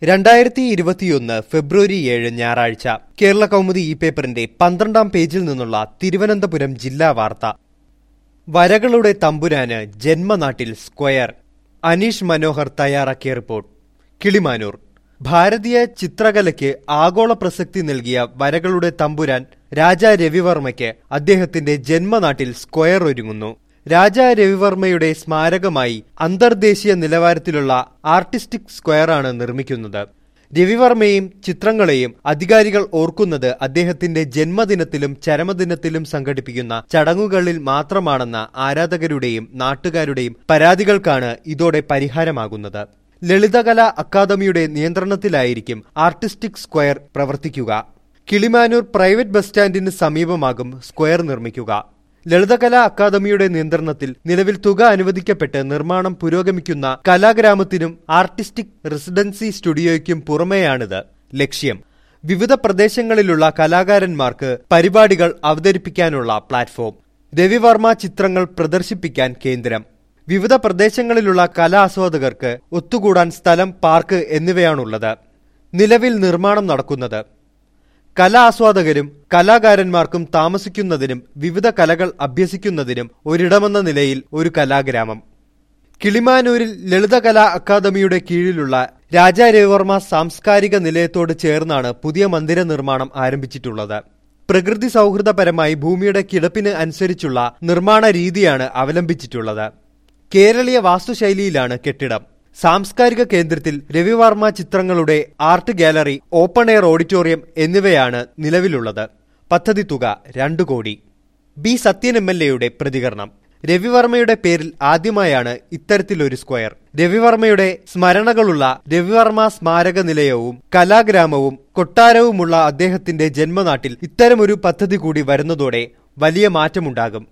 രണ്ടായിരത്തി ഇരുപത്തിയൊന്ന് ഫെബ്രുവരി ഏഴ് ഞായറാഴ്ച കേരള കൗമുദി ഈ പേപ്പറിന്റെ പന്ത്രണ്ടാം പേജിൽ നിന്നുള്ള തിരുവനന്തപുരം ജില്ലാ വാർത്ത വരകളുടെ തമ്പുരാന് ജന്മനാട്ടിൽ സ്ക്വയർ അനീഷ് മനോഹർ തയ്യാറാക്കിയ റിപ്പോർട്ട് കിളിമാനൂർ ഭാരതീയ ചിത്രകലയ്ക്ക് ആഗോള പ്രസക്തി നൽകിയ വരകളുടെ തമ്പുരാൻ രാജാ രവിവർമ്മയ്ക്ക് അദ്ദേഹത്തിന്റെ ജന്മനാട്ടിൽ സ്ക്വയർ ഒരുങ്ങുന്നു രാജാ രവിവർമ്മയുടെ സ്മാരകമായി അന്തർദേശീയ നിലവാരത്തിലുള്ള ആർട്ടിസ്റ്റിക് സ്ക്വയറാണ് നിർമ്മിക്കുന്നത് രവിവർമ്മയും ചിത്രങ്ങളെയും അധികാരികൾ ഓർക്കുന്നത് അദ്ദേഹത്തിന്റെ ജന്മദിനത്തിലും ചരമദിനത്തിലും സംഘടിപ്പിക്കുന്ന ചടങ്ങുകളിൽ മാത്രമാണെന്ന ആരാധകരുടെയും നാട്ടുകാരുടെയും പരാതികൾക്കാണ് ഇതോടെ പരിഹാരമാകുന്നത് ലളിതകലാ അക്കാദമിയുടെ നിയന്ത്രണത്തിലായിരിക്കും ആർട്ടിസ്റ്റിക് സ്ക്വയർ പ്രവർത്തിക്കുക കിളിമാനൂർ പ്രൈവറ്റ് ബസ് സ്റ്റാൻഡിന് സമീപമാകും സ്ക്വയർ നിർമ്മിക്കുക ലളിതകലാ അക്കാദമിയുടെ നിയന്ത്രണത്തിൽ നിലവിൽ തുക അനുവദിക്കപ്പെട്ട് നിർമ്മാണം പുരോഗമിക്കുന്ന കലാഗ്രാമത്തിനും ആർട്ടിസ്റ്റിക് റെസിഡൻസി സ്റ്റുഡിയോയ്ക്കും പുറമെയാണിത് ലക്ഷ്യം വിവിധ പ്രദേശങ്ങളിലുള്ള കലാകാരന്മാർക്ക് പരിപാടികൾ അവതരിപ്പിക്കാനുള്ള പ്ലാറ്റ്ഫോം രവിവർമ്മ ചിത്രങ്ങൾ പ്രദർശിപ്പിക്കാൻ കേന്ദ്രം വിവിധ പ്രദേശങ്ങളിലുള്ള കലാസ്വാദകർക്ക് ഒത്തുകൂടാൻ സ്ഥലം പാർക്ക് എന്നിവയാണുള്ളത് നിലവിൽ നിർമ്മാണം നടക്കുന്നത് കലാസ്വാദകരും കലാകാരന്മാർക്കും താമസിക്കുന്നതിനും വിവിധ കലകൾ അഭ്യസിക്കുന്നതിനും ഒരിടമെന്ന നിലയിൽ ഒരു കലാഗ്രാമം കിളിമാനൂരിൽ ലളിതകലാ അക്കാദമിയുടെ കീഴിലുള്ള രാജാ രവിവർമ്മ സാംസ്കാരിക നിലയത്തോട് ചേർന്നാണ് പുതിയ മന്ദിര നിർമ്മാണം ആരംഭിച്ചിട്ടുള്ളത് പ്രകൃതി സൗഹൃദപരമായി ഭൂമിയുടെ കിടപ്പിന് അനുസരിച്ചുള്ള നിർമ്മാണ രീതിയാണ് അവലംബിച്ചിട്ടുള്ളത് കേരളീയ വാസ്തുശൈലിയിലാണ് കെട്ടിടം സാംസ്കാരിക കേന്ദ്രത്തിൽ രവിവർമ്മ ചിത്രങ്ങളുടെ art gallery open air auditorium എന്നിവയാണ് നിലവിലുള്ളത് പദ്ധതി തുക രണ്ടു കോടി ബി സത്യൻ എം എൽ എയുടെ പ്രതികരണം രവിവർമ്മയുടെ പേരിൽ ആദ്യമായാണ് ഇത്തരത്തിലൊരു സ്ക്വയർ രവിവർമ്മയുടെ സ്മരണകളുള്ള രവിവർമ്മ സ്മാരക നിലയവും കലാഗ്രാമവും കൊട്ടാരവുമുള്ള അദ്ദേഹത്തിന്റെ ജന്മനാട്ടിൽ ഇത്തരമൊരു പദ്ധതി കൂടി വരുന്നതോടെ വലിയ മാറ്റമുണ്ടാകും